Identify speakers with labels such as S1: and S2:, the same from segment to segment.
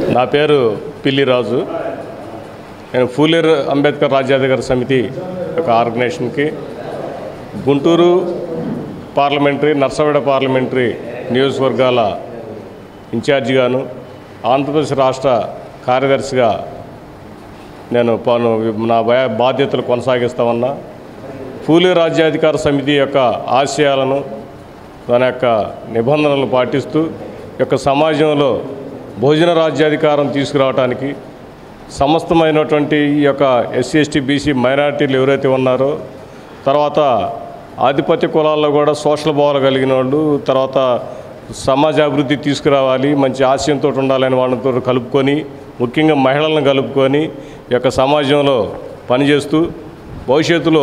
S1: నా పేరు పిల్లిరాజు నేను ఫూలేర్ అంబేద్కర్ రాజ్యాధికార సమితి యొక్క ఆర్గనైజేషన్కి గుంటూరు పార్లమెంటరీ నర్సవాడ పార్లమెంటరీ నియోజకవర్గాల ఇన్ఛార్జిగాను ఆంధ్రప్రదేశ్ రాష్ట్ర కార్యదర్శిగా నేను పను నా బా- బాధ్యతలు కొనసాగిస్తామన్నా పూలే రాజ్యాధికార సమితి యొక్క ఆశయాలను దాని యొక్క నిబంధనలను పాటిస్తూ ఈ యొక్క సమాజంలో భోజన రాజ్యాధికారం తీసుకురావడానికి సమస్తమైనటువంటి ఈ యొక్క ఎస్సీ ఎస్టీ బీసీ మైనారిటీలు ఎవరైతే ఉన్నారో తర్వాత ఆధిపత్య కులాల్లో కూడా సోషల్ భావాలు కలిగిన వాళ్ళు తర్వాత సమాజ అభివృద్ధి తీసుకురావాలి మంచి ఆశయంతో ఉండాలని వాళ్ళతో కలుపుకొని ముఖ్యంగా మహిళలను కలుపుకొని ఈ యొక్క సమాజంలో పనిచేస్తూ భవిష్యత్తులో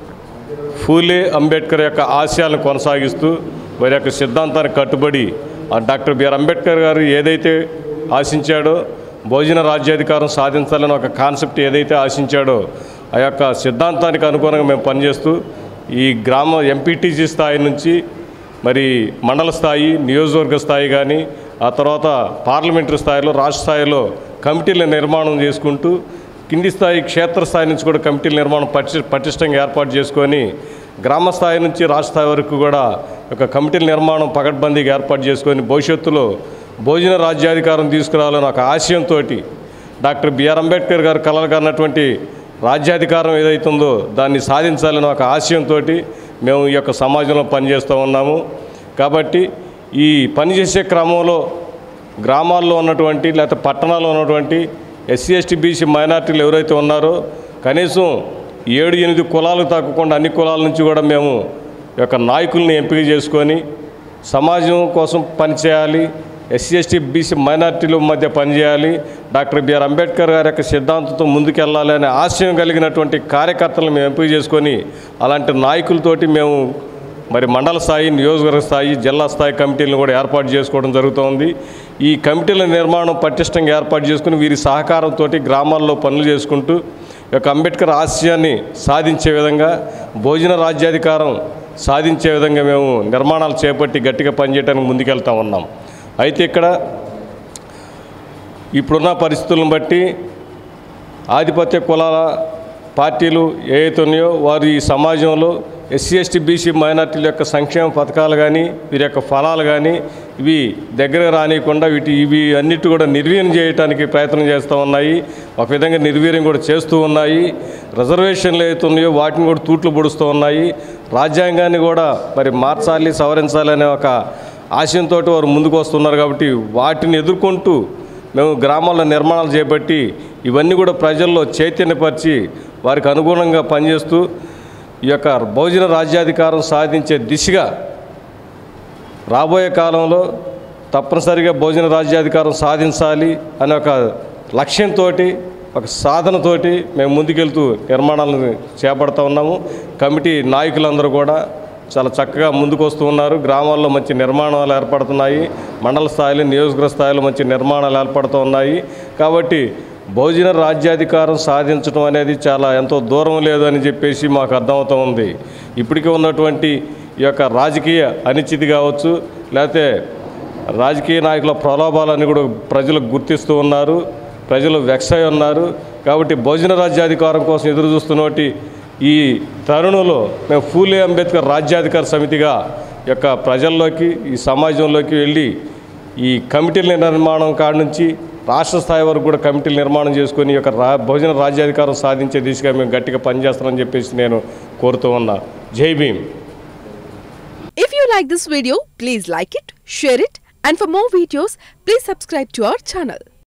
S1: ఫూలే అంబేద్కర్ యొక్క ఆశయాలను కొనసాగిస్తూ వారి యొక్క సిద్ధాంతానికి కట్టుబడి ఆ డాక్టర్ బిఆర్ అంబేద్కర్ గారు ఏదైతే ఆశించాడో భోజన రాజ్యాధికారం సాధించాలని ఒక కాన్సెప్ట్ ఏదైతే ఆశించాడో ఆ యొక్క సిద్ధాంతానికి అనుగుణంగా మేము పనిచేస్తూ ఈ గ్రామ ఎంపీటీసీ స్థాయి నుంచి మరి మండల స్థాయి నియోజకవర్గ స్థాయి కానీ ఆ తర్వాత పార్లమెంటరీ స్థాయిలో రాష్ట్ర స్థాయిలో కమిటీల నిర్మాణం చేసుకుంటూ కింది స్థాయి క్షేత్ర స్థాయి నుంచి కూడా కమిటీల నిర్మాణం పటి పటిష్టంగా ఏర్పాటు చేసుకొని గ్రామ స్థాయి నుంచి రాష్ట్ర స్థాయి వరకు కూడా ఒక కమిటీల నిర్మాణం పకడ్బందీగా ఏర్పాటు చేసుకొని భవిష్యత్తులో భోజన రాజ్యాధికారం తీసుకురావాలని ఒక ఆశయంతో డాక్టర్ బిఆర్ అంబేద్కర్ గారు కలలు కన్నటువంటి రాజ్యాధికారం ఏదైతుందో దాన్ని సాధించాలని ఒక ఆశయంతో మేము ఈ యొక్క సమాజంలో పనిచేస్తూ ఉన్నాము కాబట్టి ఈ పనిచేసే క్రమంలో గ్రామాల్లో ఉన్నటువంటి లేకపోతే పట్టణాల్లో ఉన్నటువంటి ఎస్సీ ఎస్టీ బీసీ మైనార్టీలు ఎవరైతే ఉన్నారో కనీసం ఏడు ఎనిమిది కులాలకు తగ్గకుండా అన్ని కులాల నుంచి కూడా మేము ఈ యొక్క నాయకుల్ని ఎంపిక చేసుకొని సమాజం కోసం పనిచేయాలి ఎస్సీ ఎస్టీ బీసీ మైనార్టీల మధ్య పనిచేయాలి డాక్టర్ బిఆర్ అంబేద్కర్ గారి యొక్క సిద్ధాంతంతో ముందుకెళ్ళాలి అనే ఆశయం కలిగినటువంటి కార్యకర్తలను మేము ఎంపిక చేసుకొని అలాంటి నాయకులతోటి మేము మరి మండల స్థాయి నియోజకవర్గ స్థాయి జిల్లా స్థాయి కమిటీలను కూడా ఏర్పాటు చేసుకోవడం జరుగుతోంది ఈ కమిటీల నిర్మాణం పటిష్టంగా ఏర్పాటు చేసుకుని వీరి సహకారంతో గ్రామాల్లో పనులు చేసుకుంటూ ఈ యొక్క అంబేద్కర్ ఆశయాన్ని సాధించే విధంగా భోజన రాజ్యాధికారం సాధించే విధంగా మేము నిర్మాణాలు చేపట్టి గట్టిగా పనిచేయడానికి ముందుకెళ్తా ఉన్నాం అయితే ఇక్కడ ఇప్పుడున్న పరిస్థితులను బట్టి ఆధిపత్య కులాల పార్టీలు ఏవైతే ఉన్నాయో వారు ఈ సమాజంలో ఎస్సీ ఎస్టీ బీసీ మైనార్టీల యొక్క సంక్షేమ పథకాలు కానీ వీరి యొక్క ఫలాలు కానీ ఇవి దగ్గర రానియకుండా వీటి ఇవి అన్నిటి కూడా నిర్వీర్యం చేయడానికి ప్రయత్నం చేస్తూ ఉన్నాయి ఒక విధంగా నిర్వీర్యం కూడా చేస్తూ ఉన్నాయి రిజర్వేషన్లు ఏవైతే ఉన్నాయో వాటిని కూడా తూట్లు పొడుస్తూ ఉన్నాయి రాజ్యాంగాన్ని కూడా మరి మార్చాలి సవరించాలి అనే ఒక ఆశయంతో వారు ముందుకు వస్తున్నారు కాబట్టి వాటిని ఎదుర్కొంటూ మేము గ్రామాల్లో నిర్మాణాలు చేపట్టి ఇవన్నీ కూడా ప్రజల్లో చైతన్యపరిచి వారికి అనుగుణంగా పనిచేస్తూ ఈ యొక్క బహుజన రాజ్యాధికారం సాధించే దిశగా రాబోయే కాలంలో తప్పనిసరిగా భోజన రాజ్యాధికారం సాధించాలి అనే ఒక లక్ష్యంతో ఒక సాధనతోటి మేము ముందుకెళ్తూ నిర్మాణాలను చేపడతా ఉన్నాము కమిటీ నాయకులందరూ కూడా చాలా చక్కగా ముందుకు వస్తూ ఉన్నారు గ్రామాల్లో మంచి నిర్మాణాలు ఏర్పడుతున్నాయి మండల స్థాయిలో నియోజకవర్గ స్థాయిలో మంచి నిర్మాణాలు ఏర్పడుతూ ఉన్నాయి కాబట్టి భోజన రాజ్యాధికారం సాధించడం అనేది చాలా ఎంతో దూరం లేదని చెప్పేసి మాకు అర్థమవుతూ ఉంది ఇప్పటికే ఉన్నటువంటి ఈ యొక్క రాజకీయ అనిశ్చితి కావచ్చు లేకపోతే రాజకీయ నాయకుల ప్రలోభాలని కూడా ప్రజలు గుర్తిస్తూ ఉన్నారు ప్రజలు వెక్స్ అయి ఉన్నారు కాబట్టి భోజన రాజ్యాధికారం కోసం ఎదురు చూస్తున్నటి ఈ తరుణంలో మేము ఫూలే అంబేద్కర్ రాజ్యాధికార సమితిగా ఈ యొక్క ప్రజల్లోకి ఈ సమాజంలోకి వెళ్ళి ఈ కమిటీల నిర్మాణం కాడి నుంచి రాష్ట్ర స్థాయి వరకు కూడా కమిటీలు నిర్మాణం చేసుకొని ఈ యొక్క రా భోజన రాజ్యాధికారం సాధించే దిశగా మేము గట్టిగా పనిచేస్తామని చెప్పేసి నేను కోరుతూ ఉన్నా జై Bhim
S2: If you like this video, please like it, share it, and for more videos, please subscribe to our channel.